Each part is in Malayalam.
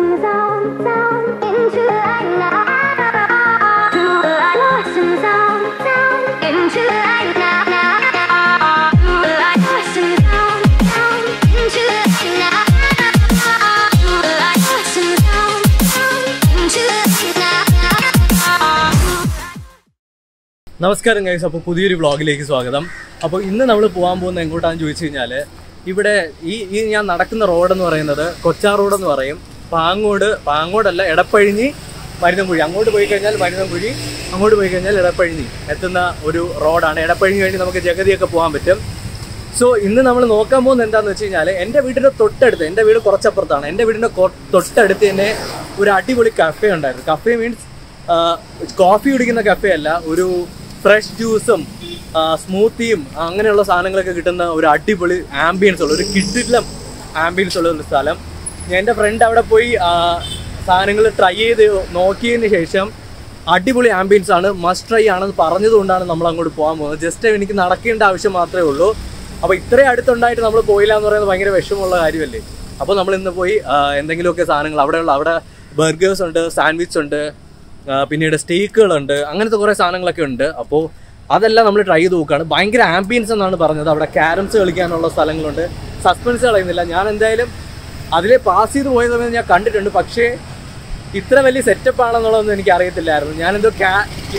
in the zone, zone, into the light now. To the light, lost in the zone, zone, into the light now, now. To the light, lost in the zone, zone, into the light now. To the light, lost in the zone, zone, into the light now, now. നമസ്കാരം ഗൈസ് അപ്പോൾ പുതിയൊരു വ്ളോഗിലേക്ക് സ്വാഗതം അപ്പോൾ ഇന്ന് നമ്മൾ പോകാൻ പോകുന്നത് എങ്ങോട്ടാണെന്ന് ചോദിച്ചു കഴിഞ്ഞാൽ ഇവിടെ ഈ ഈ ഞാൻ നടക്കുന്ന റോഡ് എന്ന് പറയുന്നത് കൊച്ചാർ റോഡ് എന്ന് പറയും പാങ്ങോട് പാങ്ങോടല്ല എടപ്പഴിഞ്ഞി മരുന്നംകുഴി അങ്ങോട്ട് പോയി കഴിഞ്ഞാൽ മരുന്നംകുഴി അങ്ങോട്ട് പോയി കഴിഞ്ഞാൽ എടപ്പഴിഞ്ഞി എത്തുന്ന ഒരു റോഡാണ് എടപ്പഴിഞ്ഞി വേണ്ടി നമുക്ക് ജഗതിയൊക്കെ പോകാൻ പറ്റും സോ ഇന്ന് നമ്മൾ നോക്കാൻ പോകുന്നത് എന്താണെന്ന് വെച്ച് കഴിഞ്ഞാൽ എൻ്റെ വീടിൻ്റെ തൊട്ടടുത്ത് എൻ്റെ വീട് കുറച്ചപ്പുറത്താണ് എൻ്റെ വീടിൻ്റെ കൊ- തൊട്ടടുത്ത് തന്നെ ഒരു അടിപൊളി കഫേ ഉണ്ടായിരുന്നു കഫേ മീൻസ് കോഫി കുടിക്കുന്ന കഫേ അല്ല ഒരു ഫ്രഷ് ജ്യൂസും സ്മൂത്തിയും അങ്ങനെയുള്ള സാധനങ്ങളൊക്കെ കിട്ടുന്ന ഒരു അടിപൊളി ആംബിയൻസ് ഉള്ള ഒരു കിഡിലും ആംബിയൻസ് ഉള്ള ഒരു സ്ഥലം ഞാൻ എൻ്റെ ഫ്രണ്ട് അവിടെ പോയി സാധനങ്ങൾ ട്രൈ ചെയ്ത് നോക്കിയതിന് ശേഷം അടിപൊളി ആംബിയൻസ് ആണ് മസ്റ്റ് ട്രൈ ആണെന്ന് പറഞ്ഞതുകൊണ്ടാണ് നമ്മൾ അങ്ങോട്ട് പോകാൻ പോകുന്നത് ജസ്റ്റ് എനിക്ക് നടക്കേണ്ട ആവശ്യം മാത്രമേ ഉള്ളൂ അപ്പോൾ ഇത്രയും അടുത്തുണ്ടായിട്ട് നമ്മൾ പോയില്ല എന്ന് പറയുന്നത് ഭയങ്കര വിഷമമുള്ള കാര്യമല്ലേ അപ്പോൾ നമ്മൾ ഇന്ന് പോയി ആ, എന്തെങ്കിലുമൊക്കെ സാധനങ്ങൾ അവിടെയുള്ള അവിടെ ബർഗേഴ്സ് ഉണ്ട് സാൻഡ്വിച്ച് ഉണ്ട് ആ, പിന്നീട് സ്റ്റേക്കുകളുണ്ട് അങ്ങനത്തെ കുറേ സാധനങ്ങളൊക്കെ ഉണ്ട് അപ്പോൾ അതെല്ലാം നമ്മൾ ട്രൈ ചെയ്ത് നോക്കുകയാണ് ഭയങ്കര ആംബിയൻസ് എന്നാണ് പറഞ്ഞത് അവിടെ ക്യാരംസ് കളിക്കാനുള്ള സ്ഥലങ്ങളുണ്ട് സസ്പെൻസ് കളയുന്നില്ല ഞാൻ എന്തായാലും അതിലെ പാസ് ചെയ്ത് പോയ സമയത്ത് ഞാൻ കണ്ടിട്ടുണ്ട് പക്ഷേ ഇത്ര വലിയ സെറ്റപ്പ് ആണെന്നുള്ളതൊന്നും എനിക്ക് അറിയത്തില്ലായിരുന്നു ഞാനെന്തോ ക്യാ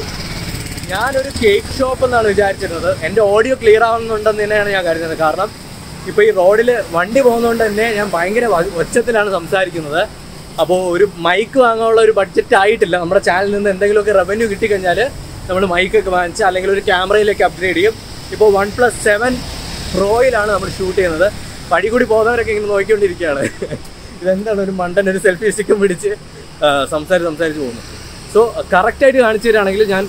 ഞാനൊരു കേക്ക് ഷോപ്പ് എന്നാണ് വിചാരിച്ചിരുന്നത് എൻ്റെ ഓഡിയോ ക്ലിയർ ആവുന്നുണ്ടെന്ന് തന്നെയാണ് ഞാൻ കരുതുന്നത് കാരണം ഇപ്പോൾ ഈ റോഡിൽ വണ്ടി പോകുന്നതുകൊണ്ട് തന്നെ ഞാൻ ഭയങ്കര വ- ഒച്ചത്തിലാണ് സംസാരിക്കുന്നത് അപ്പോൾ ഒരു മൈക്ക് വാങ്ങാനുള്ള ഒരു ബഡ്ജറ്റ് ആയിട്ടില്ല നമ്മുടെ ചാനലിൽ നിന്ന് എന്തെങ്കിലുമൊക്കെ റവന്യൂ കിട്ടിക്കഴിഞ്ഞാൽ നമ്മൾ മൈക്കൊക്കെ വാങ്ങിച്ച് അല്ലെങ്കിൽ ഒരു ക്യാമറയിലേക്ക് അപ്ഗ്രേഡ് ചെയ്യും ഇപ്പോൾ വൺ പ്ലസ് സെവൻ പ്രോയിലാണ് നമ്മൾ ഷൂട്ട് ചെയ്യുന്നത് വഴി കൂടി പോകുന്നവരൊക്കെ ഇങ്ങനെ നോക്കിക്കൊണ്ടിരിക്കുകയാണ് ഇതെന്താണ് ഒരു മണ്ടൻ ഒരു സെൽഫി സ്റ്റിക്കും പിടിച്ച് ആ, സംസാരിച്ച് സംസാരിച്ച് പോകുന്നു സോ കറക്റ്റായിട്ട് കാണിച്ചു തരികയാണെങ്കിൽ ഞാൻ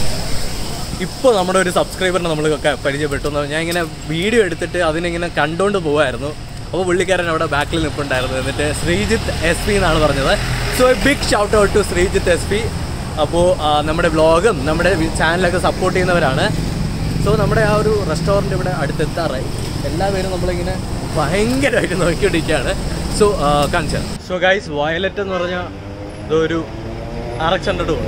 ഇപ്പോൾ നമ്മുടെ ഒരു സബ്സ്ക്രൈബറിനെ നമ്മൾ പരിചയപ്പെട്ടു എന്ന് ഞാൻ ഇങ്ങനെ വീഡിയോ എടുത്തിട്ട് അതിനിങ്ങനെ കണ്ടുകൊണ്ട് പോവായിരുന്നു അപ്പോൾ പുള്ളിക്കാരൻ അവിടെ ബാക്കിൽ നിൽപ്പുണ്ടായിരുന്നു എന്നിട്ട് ശ്രീജിത്ത് എസ് പി എന്നാണ് പറഞ്ഞത് so a big shout out to Sreejith S P അപ്പോൾ നമ്മുടെ വ്ളോഗും നമ്മുടെ ചാനലൊക്കെ സപ്പോർട്ട് ചെയ്യുന്നവരാണ് സോ നമ്മുടെ ആ ഒരു റെസ്റ്റോറൻറ്റ് ഇവിടെ അടുത്തെത്താറായി എല്ലാവരും നമ്മളിങ്ങനെ ഭയങ്കരമായിട്ട് നോക്കിക്കൊണ്ടിരിക്കുകയാണ് സോ കാണിച്ചാൽ സോ ഗൈസ് വയലറ്റ് എന്ന് പറഞ്ഞാൽ ഇതൊരു ആറക്സ് ഡോർ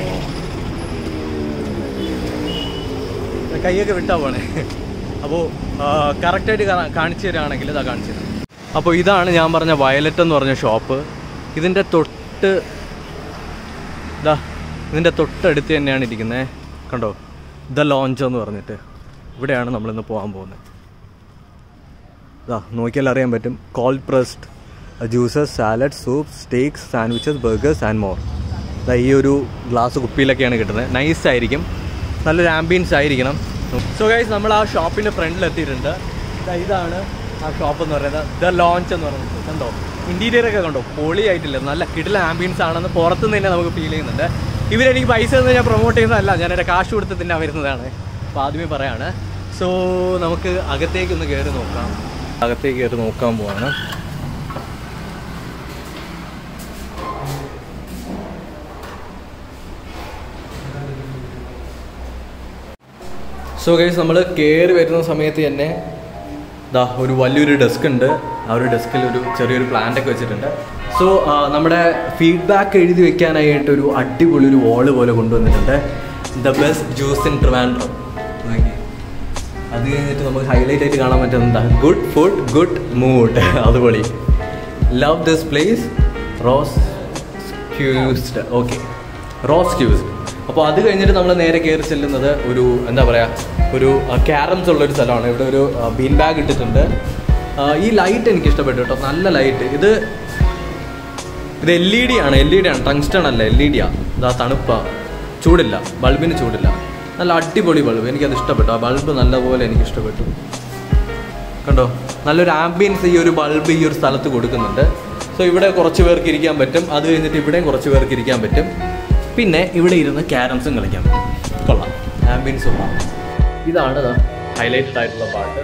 കൈയൊക്കെ വിട്ടാ പോണേ അപ്പോൾ കറക്റ്റായിട്ട് കാണിച്ചു തരാണെങ്കിൽ ഇതാ കാണിച്ചു തരാം അപ്പോൾ ഇതാണ് ഞാൻ പറഞ്ഞ വയലറ്റ് എന്ന് പറഞ്ഞ ഷോപ്പ് ഇതിൻ്റെ തൊട്ട് ഇതാ ഇതിൻ്റെ തൊട്ടടുത്ത് തന്നെയാണ് ഇരിക്കുന്നത് കണ്ടോ ദ ലോഞ്ച് എന്ന് പറഞ്ഞിട്ട് ഇവിടെയാണ് നമ്മളിന്ന് പോകാൻ പോകുന്നത് ഇതാ നോക്കിയാൽ അറിയാൻ പറ്റും cold pressed juices salad soup steaks sandwiches burgers and more ഇതാ ഈ ഒരു ഗ്ലാസ് കുപ്പിയിലൊക്കെയാണ് കിട്ടുന്നത് നൈസ് ആയിരിക്കും നല്ലൊരു ആംബിയൻസ് ആയിരിക്കണം സോ ഗൈസ് നമ്മൾ ആ ഷോപ്പിൻ്റെ ഫ്രണ്ടിൽ എത്തിയിട്ടുണ്ട് ദാ ഇതാണ് ആ ഷോപ്പ് എന്ന് പറയുന്നത് ദ ലോഞ്ച് എന്ന് പറയുന്നത് കണ്ടോ ഇൻറ്റീരിയർ ഒക്കെ കണ്ടോ പൊളിയായിട്ടില്ല നല്ല കിടില ആംബിയൻസ് ആണെന്ന് പുറത്തുനിന്ന് തന്നെ നമുക്ക് ഫീൽ ചെയ്യുന്നുണ്ട് ഇവരെനിക്ക് പൈസ എന്ന് ഞാൻ പ്രൊമോട്ട് ചെയ്യുന്നതല്ല ഞാൻ എൻ്റെ കാശ് കൊടുത്ത് തന്നെ വരുന്നതാണ് അപ്പോൾ ആദ്യമേ പറയാണ് സോ നമുക്ക് അകത്തേക്ക് ഒന്ന് കയറി നോക്കാം അകത്തേക്ക് കയറി നോക്കാൻ പോവാണ് സോ ഗൈസ് നമ്മൾ കയറി വരുന്ന സമയത്ത് തന്നെ ദാ ഒരു വലിയൊരു ഡെസ്ക് ഉണ്ട് ആ ഒരു ഡെസ്കിൽ ഒരു ചെറിയൊരു പ്ലാന്റ് ഒക്കെ വെച്ചിട്ടുണ്ട് സോ നമ്മുടെ ഫീഡ്ബാക്ക് എഴുതി വെക്കാനായിട്ട് ഒരു അടിപൊളി ഒരു വാള് പോലെ കൊണ്ടുവന്നിട്ടുണ്ട് the best juice in Trivandrum അത് കഴിഞ്ഞിട്ട് നമുക്ക് ഹൈലൈറ്റ് ആയിട്ട് കാണാൻ പറ്റുന്നത് ഗുഡ് ഫുഡ് ഗുഡ് മൂഡ് അതുപൊളി love this place Raw Squeezed okay Raw Squeezed അപ്പോൾ അത് കഴിഞ്ഞിട്ട് നമ്മൾ നേരെ കയറി ചെല്ലുന്നത് ഒരു എന്താ പറയുക ഒരു ക്യാരംസ് ഉള്ളൊരു സ്ഥലമാണ് ഇവിടെ ഒരു ബീൻ ബാഗ് ഇട്ടിട്ടുണ്ട് ആ, ഈ ലൈറ്റ് എനിക്ക് ഇഷ്ടപ്പെട്ടു കേട്ടോ നല്ല ലൈറ്റ് ഇത് ഇത് എൽ ഇ ഡി ആണ് എൽ ഇ ഡി ആണ് ടങ്സ്റ്റൺ അല്ല എൽ ഇ ഡി ആ ഇതാ തണുപ്പാ ചൂടില്ല ബൾബിന് ചൂടില്ല നല്ല അടിപൊളി ബൾബ് എനിക്കത് ഇഷ്ടപ്പെട്ടു ആ ബൾബ് നല്ലപോലെ എനിക്ക് ഇഷ്ടപ്പെട്ടു കണ്ടോ നല്ലൊരു ആംബിയൻസ് ഈ ഒരു ബൾബ് ഈ ഒരു സ്ഥലത്ത് കൊടുക്കുന്നുണ്ട് സോ ഇവിടെ കുറച്ച് പേർക്ക് ഇരിക്കാൻ പറ്റും അത് കഴിഞ്ഞിട്ട് ഇവിടെയും കുറച്ച് പേർക്ക് ഇരിക്കാൻ പറ്റും പിന്നെ ഇവിടെ ഇരുന്ന് ക്യാരംസും കളിക്കാൻ പറ്റും കൊള്ളാം ആംബിയൻസ് കൊള്ളാം ഇതാണ് ഹൈലൈറ്റഡ് ആയിട്ടുള്ള പാട്ട്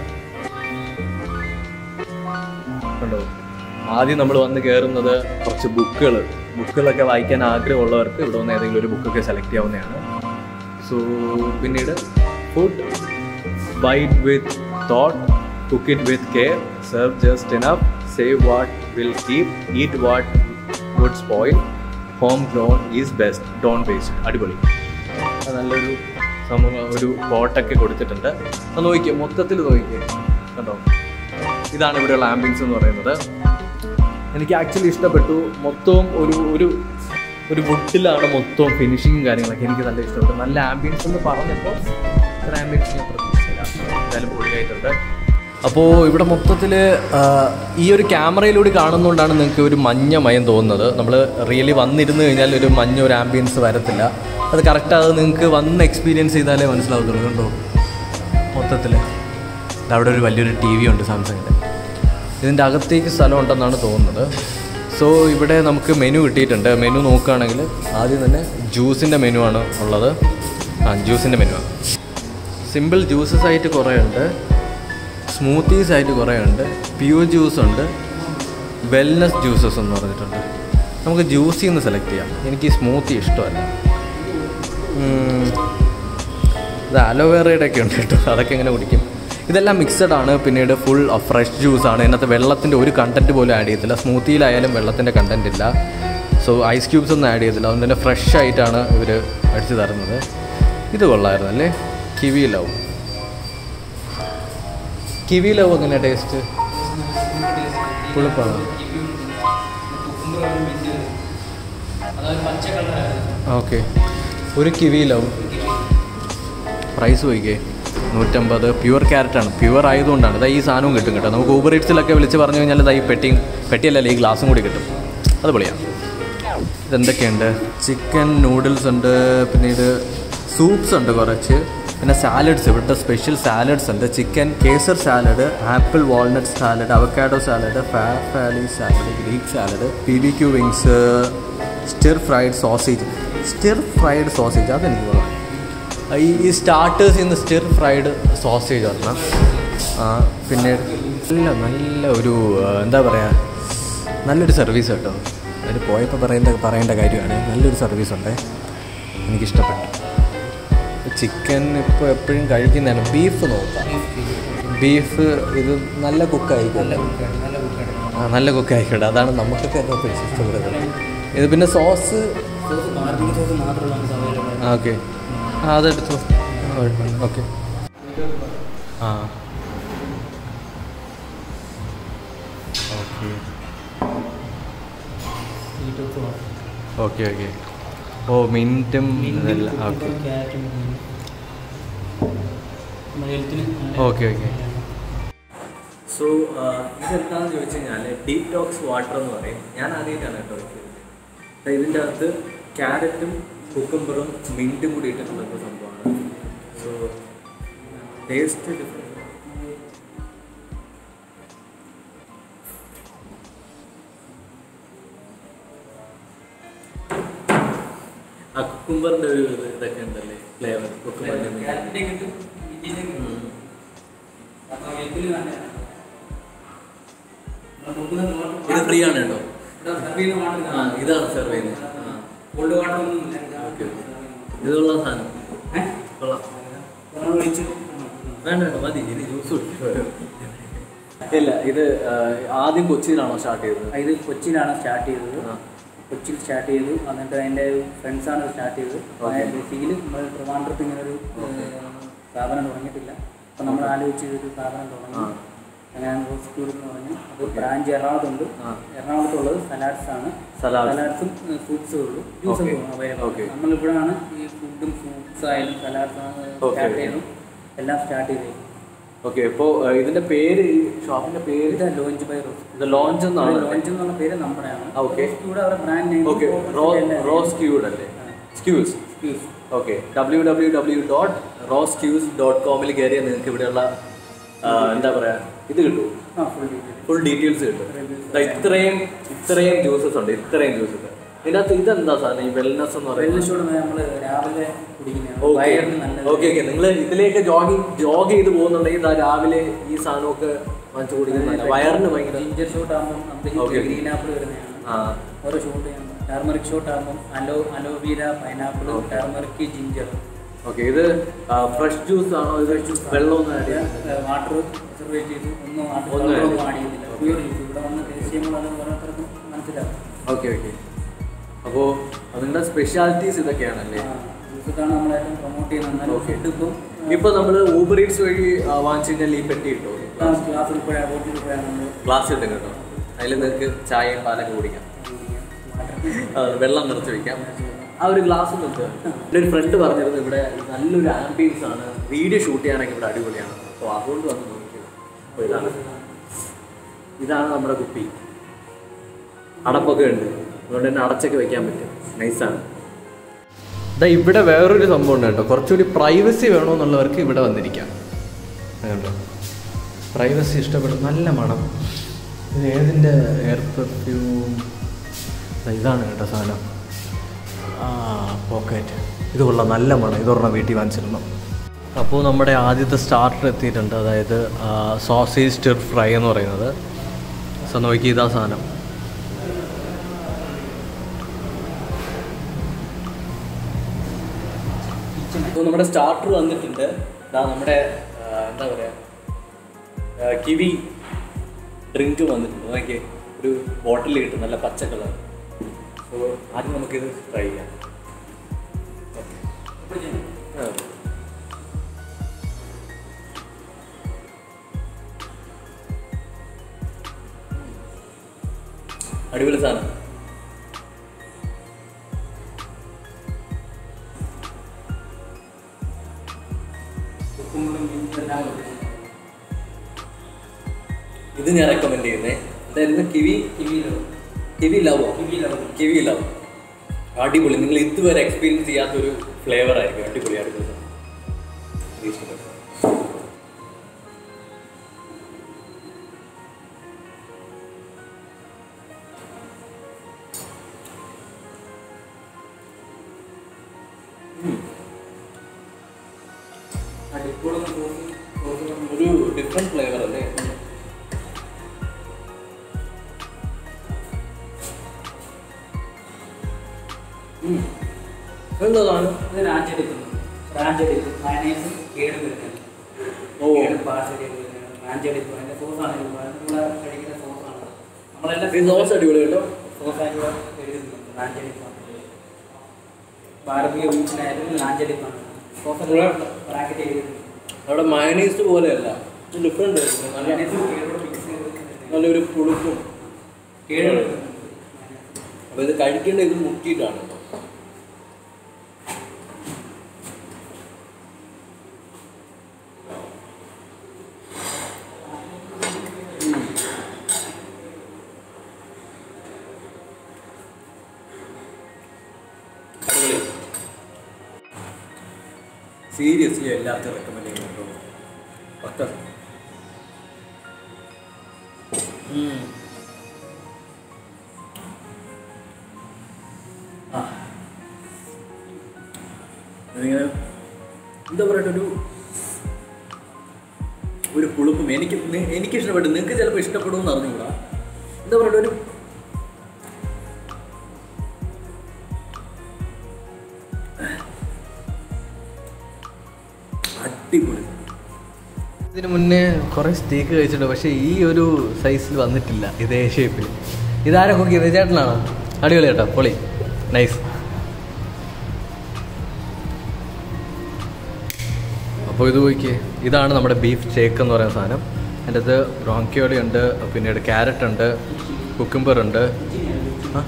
കണ്ടോ ആദ്യം നമ്മൾ വന്ന് കയറുന്നത് കുറച്ച് ബുക്കുകൾ ബുക്കുകളൊക്കെ വായിക്കാൻ ആഗ്രഹമുള്ളവർക്ക് ഇവിടെ വന്ന് ഏതെങ്കിലും ഒരു ബുക്കൊക്കെ സെലക്ട് ചെയ്യാവുന്നതാണ് സോ പിന്നീട് food bite with thought cook it with care serve just enough save what will keep eat what would spoil home grown is best don't waste അടിപൊളി അത് നല്ലൊരു സമൂഹം ഒരു ബോട്ടൊക്കെ കൊടുത്തിട്ടുണ്ട് അത് നോക്കിയേ മൊത്തത്തിൽ നോക്കിയേ കണ്ടോ ഇതാണ് ഇവിടെയുള്ള ആംബിയൻസ് എന്ന് പറയുന്നത് എനിക്ക് ആക്ച്വലി ഇഷ്ടപ്പെട്ടു മൊത്തവും ഒരു ഒരു ഒരു വുഡിലാണ് മൊത്തവും ഫിനിഷിങ്ങും കാര്യങ്ങളൊക്കെ എനിക്ക് നല്ല ഇഷ്ടപ്പെട്ടു നല്ല ആംബിയൻസ് എന്ന് പറഞ്ഞപ്പോൾ ഇത്ര ആംബിയൻസ് ഞാൻ പ്രതീക്ഷിച്ചില്ല എന്തായാലും പൊളിയായിട്ടുണ്ട് അപ്പോൾ ഇവിടെ മൊത്തത്തിൽ ഈ ഒരു ക്യാമറയിലൂടെ കാണുന്നതുകൊണ്ടാണ് നിങ്ങൾക്ക് ഒരു മഞ്ഞ മയം തോന്നുന്നത് നമ്മൾ റിയലി വന്നിരുന്ന് കഴിഞ്ഞാൽ ഒരു മഞ്ഞ ഒരു ആംബിയൻസ് വരത്തില്ല അത് കറക്റ്റ് അത് നിങ്ങൾക്ക് വന്ന് എക്സ്പീരിയൻസ് ചെയ്താലേ മനസ്സിലാവത്തുള്ളൂ കണ്ടോ മൊത്തത്തിൽ അവിടെ ഒരു വലിയൊരു ടി വി ഉണ്ട് സാംസങ്ങിൻ്റെ ഇതിൻ്റെ അകത്തേക്ക് സ്ഥലം ഉണ്ടെന്നാണ് തോന്നുന്നത് സോ ഇവിടെ നമുക്ക് മെനു കിട്ടിയിട്ടുണ്ട് മെനു നോക്കുകയാണെങ്കിൽ ആദ്യം തന്നെ ജ്യൂസിൻ്റെ മെനു ആണ് ഉള്ളത് ആ ജ്യൂസിൻ്റെ മെനു ആണ് സിമ്പിൾ ജ്യൂസസ് ആയിട്ട് കുറേ ഉണ്ട് സ്മൂത്തീസ് ആയിട്ട് കുറേ ഉണ്ട് പ്യൂർ ജ്യൂസ് ഉണ്ട് വെൽനസ് ജ്യൂസസ് എന്ന് പറഞ്ഞിട്ടുണ്ട് നമുക്ക് ജ്യൂസിൽ നിന്ന് സെലക്ട് ചെയ്യാം എനിക്ക് ഈ സ്മൂത്തി ഇഷ്ടമല്ല ഉം, ഇത് അലോവേറയുടെ ഒക്കെ ഉണ്ട് കേട്ടോ അതൊക്കെ എങ്ങനെ കുടിക്കും ഇതെല്ലാം മിക്സഡ് ആണ് പിന്നീട് ഫുൾ ഫ്രഷ് ജ്യൂസ് ആണ് ഇതിനകത്ത് വെള്ളത്തിൻ്റെ ഒരു കണ്ടൻറ്റ് പോലും ആഡ് ചെയ്യത്തില്ല സ്മൂത്തിയിലായാലും വെള്ളത്തിൻ്റെ കണ്ടൻറ്റ് ഇല്ല സോ ഐസ് ക്യൂബ്സ് ഒന്നും ആഡ് ചെയ്തില്ല അതുകൊണ്ട് തന്നെ ഫ്രഷ് ആയിട്ടാണ് ഇവർ അടിച്ചു തരുന്നത് ഇത് കൊള്ളായിരുന്നു അല്ലേ കിവി ലവ് കിവി ലവ് എങ്ങനെ ടേസ്റ്റ് പുളിപ്പാണ് ഓക്കെ ഒരു കിവി ലവ് പ്രൈസ് പോയിക്കേ നൂറ്റമ്പത് പ്യുവർ ക്യാരറ്റാണ് പ്യുവർ ആയതുകൊണ്ടാണ് ഇതാ ഈ സാധനവും കിട്ടും കേട്ടോ നമുക്ക് ഊബർ ഈറ്റ്സിലൊക്കെ വിളിച്ച് പറഞ്ഞു കഴിഞ്ഞാൽ ഇതാ ഈ പെട്ടിയും പെട്ടിയല്ലല്ലേ ഈ ഗ്ലാസും കൂടി കിട്ടും അത് പൊളിയാണ് ഇതെന്തൊക്കെയുണ്ട് ചിക്കൻ നൂഡിൽസ് ഉണ്ട് പിന്നീട് സൂപ്സ് ഉണ്ട് കുറച്ച് പിന്നെ സാലഡ്സ് ഇവിടുത്തെ സ്പെഷ്യൽ സാലഡ്സ് ഉണ്ട് chicken caesar salad apple walnut salad avocado salad ഫാലി salad Greek salad P B Q wings stir fried sausage stir fried sausage അതെനിക്ക് കൊള്ളാം ഈ ഈ സ്റ്റാർട്ടേഴ്സിൽ നിന്ന് സ്റ്റിർ ഫ്രൈഡ് സോസേജ് ഒരെണ്ണം ആ, പിന്നെ നല്ല നല്ല ഒരു ആ, എന്താ പറയുക നല്ലൊരു സർവീസ് കേട്ടോ അതിൽ പോയപ്പോൾ പറയേണ്ട പറയേണ്ട കാര്യമാണ് നല്ലൊരു സർവീസ് ഉണ്ട് എനിക്കിഷ്ടപ്പെട്ടു ചിക്കൻ ഇപ്പോൾ എപ്പോഴും കഴിക്കുന്നതാണ് ബീഫ് നോക്കാം ബീഫ് ഇത് നല്ല കുക്കായിരിക്കും ആ നല്ല കുക്കായിക്കോട്ടെ അതാണ് നമുക്കൊക്കെ ഏറ്റവും ഇഷ്ടപ്പെടുന്നത് ഇത് പിന്നെ സോസ് ആ ഓക്കെ ആ അതെടുത്തു ഓക്കെ ആ ഓക്കെ ഓക്കെ ഓക്കെ ഓ മിൻറ്റും ഇതെല്ലാം ഓക്കെ ഓക്കെ ഓക്കെ സോ ഇതെന്താണെന്ന് ചോദിച്ചു കഴിഞ്ഞാൽ ഡീറ്റോക്സ് വാട്ടർ എന്ന് പറയും ഞാൻ ആദ്യമായിട്ടാണ് കേട്ടോ വെച്ചത് ഇതിൻ്റെ അകത്ത് ക്യാരറ്റും കുക്കുംബറും മിൻറ്റും കൂടി ഇട്ടിട്ടുള്ള ഒരു സംഭവമാണ് സോ ടേസ്റ്റ് ഡിഫറെൻറ്റ് ആ കുക്കുംബറിൻ്റെ ഒരു ഇത് ഇതൊക്കെ ഉണ്ടല്ലേ ഫ്ലേവർ കുക്കുംബറിൻ്റെ ഇത് ഫ്രീ ആണ് കേട്ടോ ആ ഇതാണ് സെർവ് ചെയ്യുന്നത് ആ കോൾഡ് വാട്ടർ ഒന്നും ഓക്കെ ഇതുള്ള സാധനം കൊള്ളാം വേണ്ട വേണ്ട മതി ഇനി ജ്യൂസ് ഇല്ല ഇത് ആ, ആദ്യം കൊച്ചിയിലാണോ സ്റ്റാർട്ട് ചെയ്തത് ഇത് കൊച്ചിയിലാണ് സ്റ്റാർട്ട് ചെയ്തത് ആ. കൊച്ചിയിൽ സ്റ്റാർട്ട് ചെയ്തു എന്നിട്ട് അതിൻ്റെ ഫ്രണ്ട്സാണ് സ്റ്റാർട്ട് ചെയ്തത് Okay. ബേസിക്കലി നമ്മൾ ട്രിവാൻഡ്രത്ത് ഇങ്ങനെ ഒരു സ്ഥാപനം തുടങ്ങിയിട്ടില്ല അപ്പം നമ്മൾ ആലോചിച്ച് ഒരു സ്ഥാപനം തുടങ്ങി ആ. അങ്ങനെ ഹോസ്പിറ്റൽ എന്ന് പറഞ്ഞു അത് ബ്രാഞ്ച് എറണാകുളത്തുണ്ട് ആ. എറണാകുളത്തുള്ളത് സലാഡ്സ് ആണ് Salads. സലാഡ്സും ഫ്രൂട്ട്സും ഉള്ളൂ ജ്യൂസും Okay. Available Okay. നമ്മളിവിടെയാണ് ഈ ഫുഡും ഫ്രൂട്ട്സ് ആയാലും സലാഡ്സ് Okay. സ്റ്റാർട്ട് ചെയ്തു എല്ലാം സ്റ്റാർട്ട് ചെയ്തു ഓക്കെ ഇപ്പോൾ ഇതിന്റെ പേര് ഈ ഷോപ്പിന്റെ പേര് ഇത് ലോഞ്ച് ബൈ റോസ് ഇത് ലോഞ്ച് എന്നാണ് ലോഞ്ച് എന്നുള്ള പേര് നമ്മുടെയാണ് ആ, okay. ഇവിടെ അവരുടെ brand name okay Raw Squeezed അല്ലേ Squeeze okay W W W dot Raw Squeeze ഡോട്ട് കോമിൽ കയറിയാൽ നിങ്ങൾക്ക് ഇവിടെയുള്ള ആ, എന്താ പറയാ ഇത് കിട്ടും ആ ഫുൾ ഡീറ്റെയിൽ ഫുൾ ഡീറ്റെയിൽസ് കിട്ടും ദാ ഇത്രയും ഇത്രയും ജ്യൂസസ് ഉണ്ട് ഇത്രയും ജ്യൂസസ് ഇതിനകത്ത് ഇതെന്താ സാധനം ഈ വെൽനസ് എന്ന് പറയുന്നത് വെള്ളച്ചൂട് നമ്മൾ രാവിലെ കുടിക്കുന്നതാണ് ഓക്കെ വയറിന് നല്ലത് ഓക്കെ ഓക്കെ നിങ്ങൾ ഇതിലേക്ക് ജോഗിങ് ജോഗ് ചെയ്ത് പോകുന്നുണ്ടെങ്കിൽ ദാ രാവിലെ ഈ സാധനമൊക്കെ വാങ്ങിച്ചു കുടിക്കുന്ന വയറിന് ഭയങ്കര ജിഞ്ചർ ഷോട്ട് ആകുമ്പോൾ Okay. നമുക്ക് ഗ്രീൻ ആപ്പിൾ വരുന്നതാണ് ആ ഓരോ ഷോട്ട് ചെയ്യുമ്പോൾ ടർമറിക് ഷോട്ട് ആകുമ്പോൾ aloe aloe vera pineapple turmeric ginger okay ഇത് ഫ്രഷ് ജ്യൂസ് ആണോ ഇത് വെള്ളമൊന്നും ആഡ് ചെയ്യാൻ വാട്ടർ റിസർവേറ്റ് ചെയ്ത് ഒന്നും ഒന്നും add ഒന്നും ആഡ് ചെയ്യുന്നില്ല പ്യൂർ ജ്യൂസ് ഇവിടെ വന്ന് ടേസ്റ്റ് ചെയ്യുമ്പോൾ അത് ഓരോരുത്തർക്കും മനസ്സിലാവും ഓക്കെ ഓക്കെ അപ്പോൾ അതിൻ്റെ സ്പെഷ്യാലിറ്റീസ് ഇതൊക്കെയാണല്ലേ ഇതാണ് നമ്മളേറ്റവും പ്രൊമോട്ട് ചെയ്യുന്നത് എന്നാലും Okay. ഫുഡ് ഇപ്പം ഇപ്പോൾ നമ്മൾ ഊബർ ഈറ്റ്സ് വഴി ആ, വാങ്ങിച്ചു കഴിഞ്ഞാൽ ഈ പെട്ടി കിട്ടുമോ ക്ലാസ്സിൽ പോയാൽ ഹോട്ടലിൽ പോയാൽ നമ്മൾ ഗ്ലാസ് കിട്ടും കേട്ടോ അതിൽ നിങ്ങൾക്ക് ചായയും പാലൊക്കെ കുടിക്കാം ആ, വെള്ളം നിറച്ച് വെക്കാം ആ ഒരു ഗ്ലാസ് നിർത്തുക എൻ്റെ ഒരു ഫ്രണ്ട് പറഞ്ഞിരുന്നു ഇവിടെ നല്ലൊരു ആംബിയൻസ് ആണ് വീഡിയോ ഷൂട്ട് ചെയ്യാനൊക്കെ ഇവിടെ അടിപൊളിയാണ് അപ്പോൾ അതുകൊണ്ട് വന്ന് നോക്കിയത് അപ്പോൾ ഇതാണ് ഇതാണ് നമ്മുടെ കുപ്പി അടപ്പൊക്കെ ഉണ്ട് അതുകൊണ്ട് തന്നെ അടച്ചൊക്കെ വെക്കാൻ പറ്റും നൈസാണ് ദാ ഇവിടെ വേറൊരു സംഭവം ഉണ്ട് കേട്ടോ കുറച്ചുകൂടി പ്രൈവസി വേണമെന്നുള്ളവർക്ക് ഇവിടെ വന്നിരിക്കാം അതുകൊണ്ടോ പ്രൈവസി ഇഷ്ടപ്പെടും നല്ല മണം ഇത് ഏതിൻ്റെ എയർ പെർഫ്യൂം ഇതാണ് കേട്ടോ സാധനം ആ പോക്കറ്റ് ഇത് കൊള്ളാം നല്ല മണം ഇതൊരെണ്ണം വീട്ടിൽ വാങ്ങിച്ചിരുന്നു അപ്പോൾ നമ്മുടെ ആദ്യത്തെ സ്റ്റാർട്ടർ എത്തിയിട്ടുണ്ട് അതായത് സോസേജ് സ്റ്റിർ ഫ്രൈ എന്ന് പറയുന്നത് സോ നോക്കി ഇതാ സാധനം ഇപ്പോൾ നമ്മുടെ സ്റ്റാർട്ടർ വന്നിട്ടുണ്ട് ഇതാ നമ്മുടെ ആ, എന്താ പറയുക കിവി ഡ്രിങ്ക് വന്നിട്ടുണ്ട് നോക്കിയേ ഒരു ബോട്ടിൽ കിട്ടും നല്ല പച്ച കളർ സോ ആദ്യം നമുക്കിത് ട്രൈ ചെയ്യാം ആ. അടിപൊളി സാധനം ഇത് ഞാൻ റെക്കമെൻഡ് ചെയ്യുന്നേ എന്തായിരുന്നു കിവി കിവി ലവോ കിവി ലവ് അടിപൊളി നിങ്ങൾ ഇതുവരെ എക്സ്പീരിയൻസ് ചെയ്യാത്തൊരു ഫ്ലേവർ ആയിരിക്കും അടിപൊളി അടിപൊളി ഇത് ഇഷ്ടപ്പെട്ടു. ഉം. ഒരു ഡിഫറെന്റ് ഫ്ലേവർ അല്ലേ ഉം. എന്തതാണ് ഇത് റാഞ്ചെടുക്കുന്നു റാഞ്ചെടുക്കും മയണൈസും കേട് വരുന്നത് ഓ. കേട് പാർസൽ റാഞ്ചെടുക്കും അതിൻ്റെ സോസാണ് നമ്മളെ കഴിക്കുന്ന സോസാണ് നമ്മളെല്ലാം ഈ സോസ് അടിപൊളി കേട്ടോ സോസായിട്ട് എഴുതുന്നുണ്ട് റാഞ്ചെടുക്കും ബാർബിയ ബീച്ചിനായാലും റാഞ്ചെടുക്കാണ് സോസ് ബ്രാക്കറ്റ് എഴുതുന്നുണ്ട് അവിടെ മയണീസ് പോലെയല്ല ഡിഫറെന്റ് നല്ല മയണൈസും കേടോട് മിക്സ് ചെയ്ത് നല്ലൊരു പുളിപ്പും കേട് അപ്പൊ ഇത് കഴിക്കേണ്ട ഇത് മുക്കിയിട്ടാണ് കേട്ടോ. ഉം. അടിപൊളി സീരിയസ്ലി എല്ലാവർക്കും റെക്കമെൻഡ് ചെയ്യുന്നു കേട്ടോ പക്ക ഉം. ആ. ഇതിങ്ങനെ എന്താ പറയട്ടെ ഒരു ഒരു പുളിപ്പും എനിക്ക് നി- എനിക്ക് ഇഷ്ടപ്പെട്ടു നിങ്ങൾക്ക് ചിലപ്പോൾ ഇഷ്ടപ്പെടുമെന്ന് അറിഞ്ഞുകൂടാ എന്താ പറയട്ടെ ഒരു അടിപൊളി ഇതിന് മുന്നേ കുറേ സ്റ്റേക്ക് കഴിച്ചിട്ടുണ്ട് പക്ഷേ ഈ ഒരു സൈസിൽ വന്നിട്ടില്ല ഇതേ ഷേപ്പിൽ ഇതാരെ കുക്ക് ചെയ്തത് ചേട്ടനാണോ അടിപൊളി കേട്ടോ പൊളി നൈസ് അപ്പോൾ ഇത് നോക്കിയേ ഇതാണ് നമ്മുടെ ബീഫ് ഷേക്ക് എന്ന് പറയുന്ന സാധനം അതിൻ്റെ അത് ബ്രോങ്കിയോളി ഉണ്ട് പിന്നീട് ക്യാരറ്റ് ഉണ്ട് കുക്കുംബർ ഉണ്ട് ആ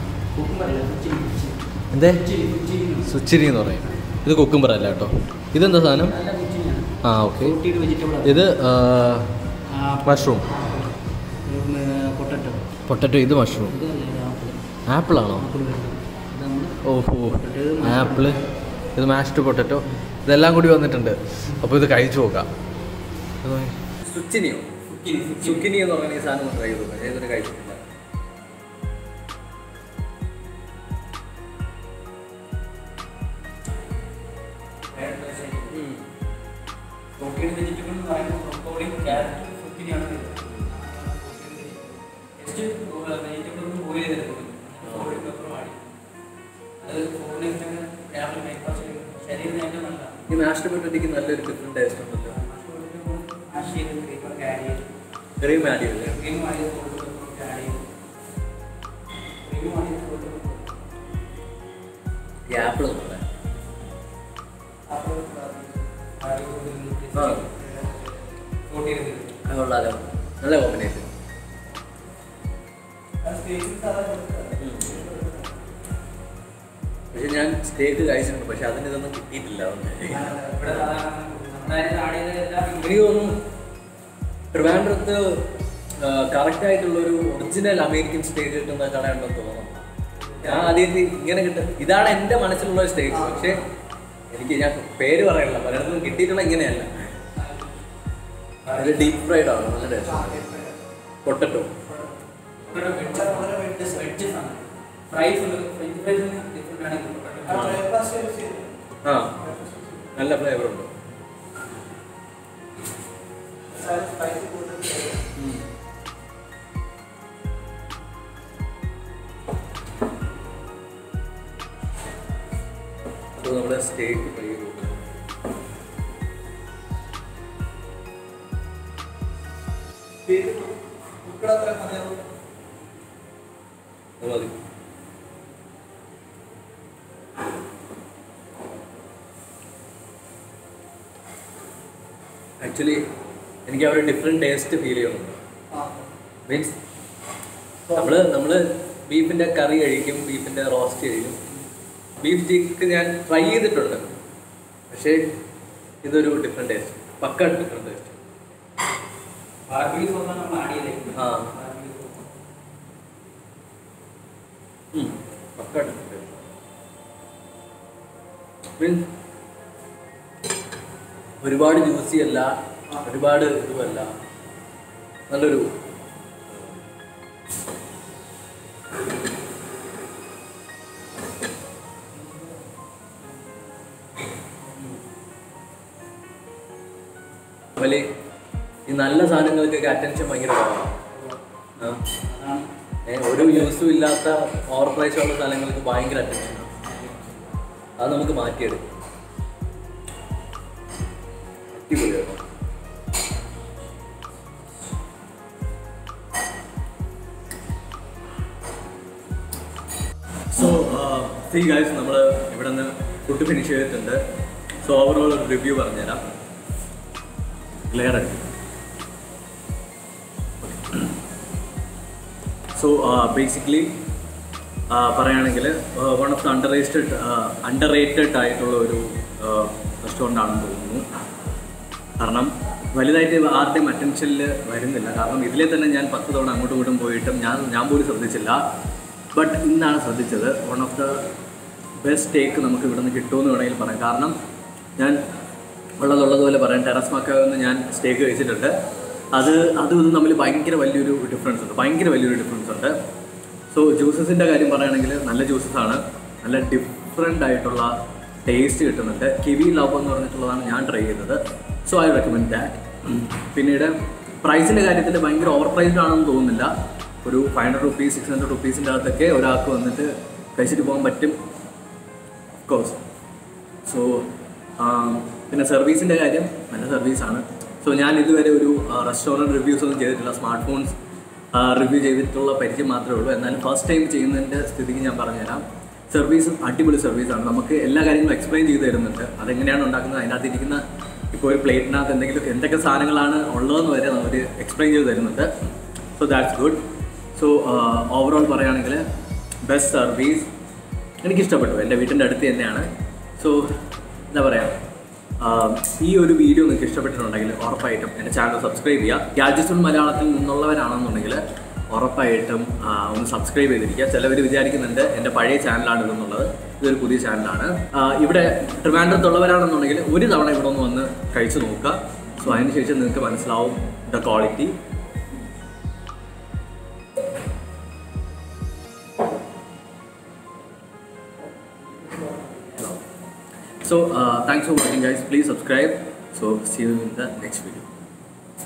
എന്തേ സുച്ചിരി എന്ന് പറയും ഇത് കുക്കുംബർ അല്ല കേട്ടോ ഇതെന്താ സാധനം ആ ഓക്കെ വെജിറ്റബിൾ ഇത് മഷ്റൂം പൊട്ടറ്റോ പൊട്ടറ്റോ ഇത് മഷ്റൂം ആപ്പിൾ ആണോ ഓഹോ ആപ്പിള് ഇത് മാഷ്ഡ് പൊട്ടറ്റോ ഇതെല്ലാം കൂടി വന്നിട്ടുണ്ട് അപ്പോൾ ഇത് കഴിച്ചു നോക്കാം സുച്ചിനിയോ സുക്കിനി എന്ന് പറയുന്ന ഈ സാധനം ഒന്ന് ട്രൈ ചെയ്ത് നോക്കാം ഏതൊരു കഴിച്ചിട്ടില്ല പ്രോട്ടീൻ വെജിറ്റബിൾ എന്ന് പറയുമ്പോൾ ബ്രൊക്കോളിയും ക്യാരറ്റും സുക്കിനിയാണ് ജസ്റ്റ് വെജിറ്റബിൾ ഒന്ന് ബോയിൽ ചെയ്തെടുക്കും സോൾട്ട് പെപ്പറും ആടി അത് ഫോണിൽ രാവിലെ ബ്രേക്ക്ഫാസ്റ്റ് ശരീരത്തിന് ഏറ്റവും നല്ലതാണ് ഈ മാഷ്ഡ് പൊട്ടറ്റോയ്ക്ക് നല്ലൊരു ഡിഫറെൻറ്റ് ടേസ്റ്റ് ഉണ്ടല്ലോ മാഷ് ചെയ്ത് ക്രീമൊക്കെ ആഡ് ചെയ്ത് ക്രീം ആഡ് ചെയ്യില്ലേ ക്രീം ആഡ് ചെയ്ത് സോൾട്ട് പെപ്പറൊക്കെ ആഡ് ചെയ്ത് ക്രീം ആഡ് ചെയ്ത് സോൾട്ട് പെപ്പർ ഈ ആപ്പിൾ നോക്കാം അപ്പോൾ ആ. കൂട്ടിയിരുന്നത് അത് കൊള്ളാലോ നല്ല കോമ്പിനേഷൻ പക്ഷെ ഞാൻ സ്റ്റേക്ക് കഴിച്ചിട്ടുണ്ട് പക്ഷെ അതിന് ഇതൊന്നും കിട്ടിയിട്ടില്ല അതുകൊണ്ട് ഇവിടെ സാധാരണ നമ്മുടെ നാടിനെല്ലാം എനിക്ക് തോന്നുന്നു ട്രിവാൻഡ്രത്ത് കറക്റ്റ് ആയിട്ടുള്ള ഒരു ഒറിജിനൽ അമേരിക്കൻ സ്റ്റേക്ക് കിട്ടുന്ന കടയുണ്ടെന്ന് തോന്നുന്നു ഞാൻ ആദ്യമായിട്ട് ഇങ്ങനെ കിട്ടും ഇതാണ് എൻ്റെ മനസ്സിലുള്ള ഒരു സ്റ്റേക്ക് പക്ഷേ എനിക്ക് ഞാൻ പേര് പറയണില്ല പലയിടത്തും കിട്ടിയിട്ടുള്ള ഇങ്ങനെയല്ല അതിൽ ഡീപ് ഫ്രൈഡ് ആണ് നല്ല ടേസ്റ്റ് പൊട്ടറ്റോ ഇവിടെ വെജ് വെജ് ആണ് ഫ്രൈസ് ഉണ്ട് ഫ്രഞ്ച് ഫ്രൈസ് ഡിഫറെൻ്റ് ആണ് ആ നല്ല ഫ്ലേവർ ഉണ്ട് ഉം. അപ്പോൾ നമ്മുടെ സ്റ്റേക്ക് ട്രൈ ചെയ്തു അത് മതി ആക്ച്വലി എനിക്ക് ആ ഒരു ഡിഫറെൻറ്റ് ടേസ്റ്റ് ഫീൽ ചെയ്യുന്നുണ്ട് മീൻസ് നമ്മൾ നമ്മൾ ബീഫിൻ്റെ കറി കഴിക്കും ബീഫിൻ്റെ റോസ്റ്റ് കഴിക്കും ബീഫ് ചിക്കൻ ഞാൻ ട്രൈ ചെയ്തിട്ടുണ്ട് പക്ഷേ ഇതൊരു ഡിഫറെൻറ്റ് ടേസ്റ്റ് പക്ക ഡിഫറെൻറ്റ് ടേസ്റ്റ് ബാർബിക്യൂ സോസാണ് നമ്മൾ ആഡ് ചെയ്തേക്കുന്നത് ആ. ബാർബിക്യൂ സോസ് പക്ക ഡിഫറെൻറ്റ് ടേസ്റ്റ് മീൻസ് ഒരുപാട് ജ്യൂസി അല്ല ഒരുപാട് ഇതുമല്ല നല്ലൊരു അതുപോലെ ഈ നല്ല സാധനങ്ങൾക്കൊക്കെ അറ്റൻഷൻ ഭയങ്കര കുറവാണ് ആ. അതാണ് ഏ, ഒരു യൂസും ഇല്ലാത്ത ഓവർ പ്രൈസ് ഉള്ള സ്ഥലങ്ങൾക്ക് ഭയങ്കര അറ്റൻഷൻ അത് നമുക്ക് മാറ്റിയെടുക്കും അടിപൊളിയാണ് സോ സീ ഗൈസ് നമ്മൾ ഇവിടെ നിന്ന് ഫുഡ് ഫിനിഷ് ചെയ്തിട്ടുണ്ട് സോ ഓവറോൾ ഒരു റിവ്യൂ പറഞ്ഞുതരാം ക്ലിയർ ആയിട്ട് സോ ബേസിക്കലി പറയുകയാണെങ്കിൽ one of the underrated underrated ആയിട്ടുള്ള ഒരു റെസ്റ്റോറൻ്റ് ആണെന്ന് തോന്നുന്നു കാരണം വലുതായിട്ട് ആരുടെയും അറ്റൻഷനിൽ വരുന്നില്ല കാരണം ഇതിലെ തന്നെ ഞാൻ പത്ത് തവണ അങ്ങോട്ടും ഇങ്ങോട്ടും പോയിട്ടും ഞാൻ ഞാൻ പോലും ശ്രദ്ധിച്ചില്ല ബട്ട് ഇന്നാണ് ശ്രദ്ധിച്ചത് one of the best take നമുക്ക് ഇവിടെ നിന്ന് കിട്ടുമെന്ന് വേണമെങ്കിൽ പറയാം കാരണം ഞാൻ ഉള്ളതുള്ളതുപോലെ പറയാം ടെറസ് മക്കാവെന്ന് ഞാൻ സ്റ്റേക്ക് കഴിച്ചിട്ടുണ്ട് അത് അതും ഇതും തമ്മിൽ ഭയങ്കര വലിയൊരു ഡിഫറൻസ് ഉണ്ട് ഭയങ്കര വലിയൊരു ഡിഫറൻസ് ഉണ്ട് സോ ജ്യൂസസിൻ്റെ കാര്യം പറയുകയാണെങ്കിൽ നല്ല ജ്യൂസസ് ആണ് നല്ല ഡിഫറെൻ്റ് ആയിട്ടുള്ള ടേസ്റ്റ് കിട്ടുന്നുണ്ട് കിവി ലവ് എന്ന് പറഞ്ഞിട്ടുള്ളതാണ് ഞാൻ ട്രൈ ചെയ്തത് സോ ഐ റെക്കമെൻഡ് ദാറ്റ് പിന്നീട് പ്രൈസിൻ്റെ കാര്യത്തിൽ ഭയങ്കര ഓവർ പ്രൈസ്ഡ് ആണെന്ന് തോന്നുന്നില്ല ഒരു five hundred rupees six hundred റുപ്പീസിൻ്റെ അകത്തൊക്കെ ഒരാൾക്ക് വന്നിട്ട് കഴിച്ചിട്ട് പോകാൻ പറ്റും കോഴ്സ് സോ പിന്നെ സർവീസിൻ്റെ കാര്യം നല്ല സർവീസാണ് സോ ഞാൻ ഇതുവരെ ഒരു റെസ്റ്റോറൻറ്റ് റിവ്യൂസ് ഒന്നും ചെയ്തിട്ടില്ല സ്മാർട്ട് ഫോൺസ് റിവ്യൂ ചെയ്തിട്ടുള്ള പരിചയം മാത്രമേ ഉള്ളൂ എന്നാലും ഫസ്റ്റ് ടൈം ചെയ്യുന്നതിൻ്റെ സ്ഥിതിക്ക് ഞാൻ പറഞ്ഞുതരാം സർവീസ് അടിപൊളി സർവീസാണ് നമുക്ക് എല്ലാ കാര്യങ്ങളും എക്സ്പ്ലെയിൻ ചെയ്ത് തരുന്നുണ്ട് അതെങ്ങനെയാണ് ഉണ്ടാക്കുന്നത് അതിനകത്ത് ഇരിക്കുന്ന ഇപ്പോൾ ഒരു പ്ലേറ്റിനകത്ത് എന്തെങ്കിലും എന്തൊക്കെ സാധനങ്ങളാണ് ഉള്ളതെന്ന് വരെ അവർ എക്സ്പ്ലെയിൻ ചെയ്ത് തരുന്നുണ്ട് so that's good so overall പറയുകയാണെങ്കിൽ ബെസ്റ്റ് സർവീസ് എനിക്കിഷ്ടപ്പെട്ടു എൻ്റെ വീട്ടിൻ്റെ അടുത്ത് തന്നെയാണ് സോ എന്താ പറയുക ഈ ഒരു വീഡിയോ നിങ്ങൾക്ക് ഇഷ്ടപ്പെട്ടിട്ടുണ്ടെങ്കിൽ ഉറപ്പായിട്ടും എൻ്റെ ചാനൽ സബ്സ്ക്രൈബ് ചെയ്യുക ഗാഡ്ജറ്റ്സ് മലയാളത്തിൽ നിന്നുള്ളവരാണെന്നുണ്ടെങ്കിൽ ഉറപ്പായിട്ടും ആ, ഒന്ന് സബ്സ്ക്രൈബ് ചെയ്തിരിക്കുക ചിലവർ വിചാരിക്കുന്നുണ്ട് എൻ്റെ പഴയ ചാനലാണ് ഇതെന്നുള്ളത് ഇതൊരു പുതിയ ചാനലാണ് ആ, ഇവിടെ ട്രിവാൻഡ്രത്തുള്ളവരാണെന്നുണ്ടെങ്കിൽ ഒരു തവണ ഇവിടെ ഒന്ന് വന്ന് കഴിച്ചു നോക്കുക സോ അതിന് ശേഷം നിങ്ങൾക്ക് മനസ്സിലാവും the quality So uh, thanks for watching guys. Please subscribe. So see you in the next video.